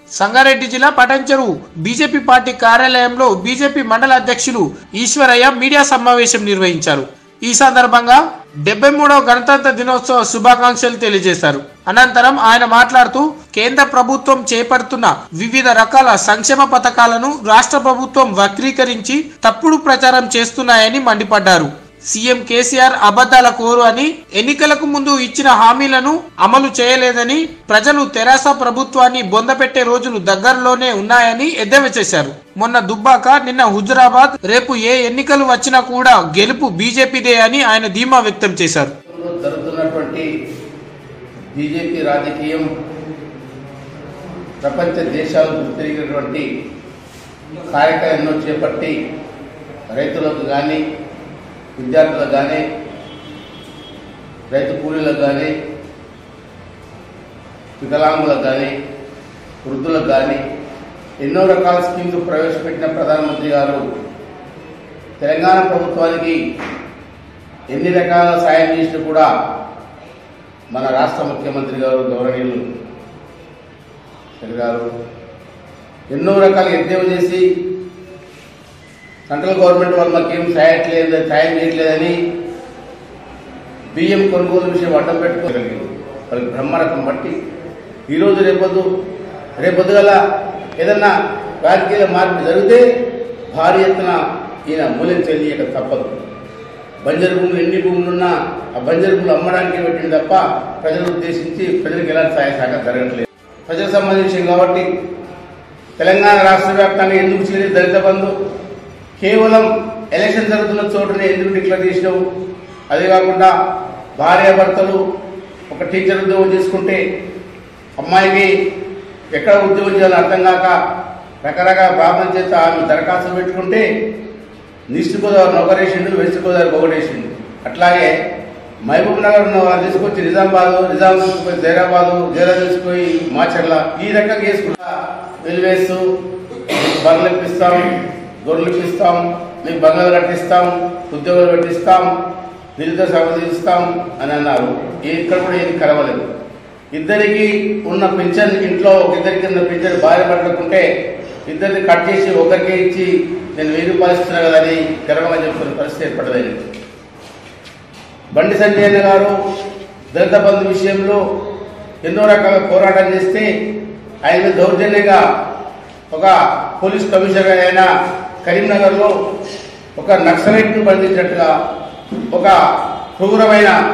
సంగారెడ్డి జిల్లా Patancheru BJP party కార్యాలయంలో BJP మండల అధ్యక్షులు ఈశ్వరయ్య మీడియా సమావేశం నిర్వహించారు ఈ సందర్భంగా డెబ్బై మూడవ గణతంత్ర దినోత్సవ శుభాకాంక్షలు తెలియజేశారు అనంతరం ఆయన మాట్లాడుతూ కేంద్ర ప్రభుత్వం చేపడుతున్న వివిధ రకాల సంక్షేమ పథకాలను రాష్ట్ర ప్రభుత్వం వక్రీకరించి తప్పుడు ప్రచారం చేస్తున్నాయని మండిపడ్డారు సీఎం కేసీఆర్ అబద్ధాల కోరు అని ఎన్నికలకు ముందు ఇచ్చిన హామీలను అమలు చేయలేదని ప్రజలు తెరాస ప్రభుత్వాన్ని బొందపెట్టే రోజులు దగ్గరలోనే ఉన్నాయని ఎద్దేవా చేశారు మొన్న దుబ్బాక నిన్న హుజురాబాద్ రేపు ఏ ఎన్నికలు వచ్చినా కూడా గెలుపు బీజేపీదే అని ఆయన ధీమా వ్యక్తం చేశారు దేశంలో జరుగుతున్నటువంటి బీజేపీ రాజకీయం ప్రపంచ దేశాలకు తిరిగినటువంటి కార్యక్రమంలో చేపట్టి రైతులకు కానీ విద్యార్థులకు కానీ రైతు కూలీలకు కానీ వికలాంగులకు కానీ వృద్ధులకు కానీ ఎన్నో రకాల స్కీమ్లు ప్రవేశపెట్టిన ప్రధానమంత్రి గారు తెలంగాణ ప్రభుత్వానికి ఎన్ని రకాల సాయం చేసినా కూడా మన రాష్ట్ర ముఖ్యమంత్రి గారు గౌరవనీయులు శరి గారు ఎన్నో రకాల ఎద్దేవా చేసి సెంట్రల్ గవర్నమెంట్ వాళ్ళు మాకేం సాయట్లేదు సాయం చేయట్లేదని బియ్యం కొనుగోలు విషయం అడ్డం పెట్టుకోగలిగింది వాళ్ళకి బ్రహ్మరకం బట్టి ఈరోజు రేపొద్దు రేపొద్దుగల ఏదన్నా రాజకీయ మార్పు జరిగితే భారీ ఎత్తున ఈయన మూల్యం చెల్లియక తప్పదు బంజరు భూములు ఎన్ని భూములు ఉన్నా ఆ బంజరు భూములు అమ్మడానికి పెట్టింది తప్ప ప్రజలను ఉద్దేశించి ప్రజలకు ఎలాంటి సహాయ సహకారం జరగట్లేదు ప్రజలకు సంబంధించింది కాబట్టి తెలంగాణ రాష్ట్ర వ్యాప్తంగా ఎందుకు చేయలేదు దళిత బంధు కేవలం ఎలక్షన్ జరుగుతున్న చోటునే ఎందుకు డిక్లేర్ చేసినావు అదే కాకుండా భార్యాభర్తలు ఒక టీచర్ ఉద్యోగం చేసుకుంటే అమ్మాయికి ఎక్కడ ఉద్యోగం చేయాలో అర్థం కాక రకరకాల ప్రాబ్లం చేస్తే ఆమె దరఖాస్తు పెట్టుకుంటే ఈస్ట్ గోదావరి నౌకరేసిండు వెస్ట్ గోదావరి ఒకటేసిండు అట్లాగే మహబూబ్ నగర్ ఉన్న వాళ్ళు తీసుకొచ్చి నిజామాబాద్ నిజాం తీసుకుపోయి జైరాబాద్ జైరా తీసుకుపోయి మాచర్ల ఈ రకంగా చేసుకుంటా రైల్వేస్ బంగ్లు ఇప్పిస్తాం గొర్రెలు ఇప్పిస్తాం మీకు బంగారు కట్టిస్తాం ఉద్యోగాలు పెట్టిస్తాం నిధులతో సమర్థిస్తాం అని అన్నారు ఇక్కడ కూడా ఏది కలవలేదు ఇద్దరికి ఉన్న పింఛన్ ఇంట్లో ఒక ఇద్దరికి ఉన్న పింఛన్ భార్య పట్టుకుంటే ఇద్దరిని కట్ చేసి ఒకరికే ఇచ్చి నేను వెయ్యి రూపాయలు ఇస్తున్నా కదా అని గర్వంగా చెప్తున్న పరిస్థితి ఏర్పడలేదు బండి సంజయ్ అన్న గారు దళిత బంధు విషయంలో ఎన్నో రకాల పోరాటం చేస్తే ఆయన మీద దౌర్జన్యంగా ఒక పోలీస్ కమిషనర్ అయిన కరీంనగర్లో ఒక నక్సలైట్ను బంధించినట్టుగా ఒక క్రూరమైన